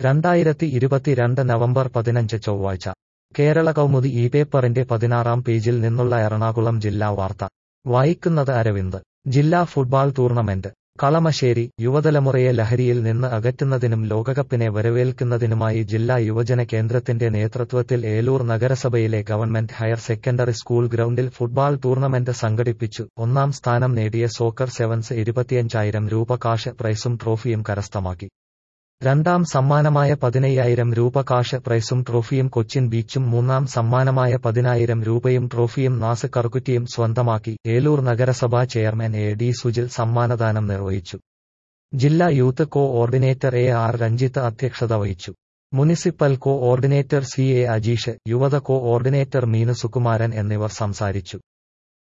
രണ്ടായിരത്തി ഇരുപത്തിരണ്ട് നവംബർ പതിനഞ്ച് ചൊവ്വാഴ്ച കേരള കൗമുദി ഈ പേപ്പറിന്റെ പതിനാറാം പേജിൽ നിന്നുള്ള എറണാകുളം ജില്ലാ വാർത്ത വായിക്കുന്നത് അരവിന്ദ് ജില്ലാ ഫുട്ബോൾ ടൂർണമെന്റ് കളമശ്ശേരി യുവതലമുറയെ ലഹരിയിൽ നിന്ന് അകറ്റുന്നതിനും ലോകകപ്പിനെ വരവേൽക്കുന്നതിനുമായി ജില്ലാ യുവജന കേന്ദ്രത്തിന്റെ നേതൃത്വത്തിൽ ഏലൂർ നഗരസഭയിലെ ഗവൺമെന്റ് ഹയർ സെക്കൻഡറി സ്കൂൾ ഗ്രൗണ്ടിൽ ഫുട്ബോൾ ടൂർണമെന്റ് സംഘടിപ്പിച്ചു ഒന്നാം സ്ഥാനം നേടിയ സോക്കർ സെവൻസ് ഇരുപത്തിയഞ്ചായിരം രൂപ കാഷ് പ്രൈസും ട്രോഫിയും കരസ്ഥമാക്കി രണ്ടാം സമ്മാനമായ പതിനയ്യായിരം രൂപ കാഷ് പ്രൈസും ട്രോഫിയും കൊച്ചിൻ ബീച്ചും മൂന്നാം സമ്മാനമായ പതിനായിരം രൂപയും ട്രോഫിയും നാസ് കറുകുറ്റിയും സ്വന്തമാക്കി ഏലൂർ നഗരസഭാ ചെയർമാൻ എ ഡി സുജിൽ സമ്മാനദാനം നിർവഹിച്ചു ജില്ലാ youth coordinator A R Ranjith അധ്യക്ഷത വഹിച്ചു municipal coordinator C A Ajeesh യുവത കോ ഓർഡിനേറ്റർ മീനു സുകുമാരൻ എന്നിവർ സംസാരിച്ചു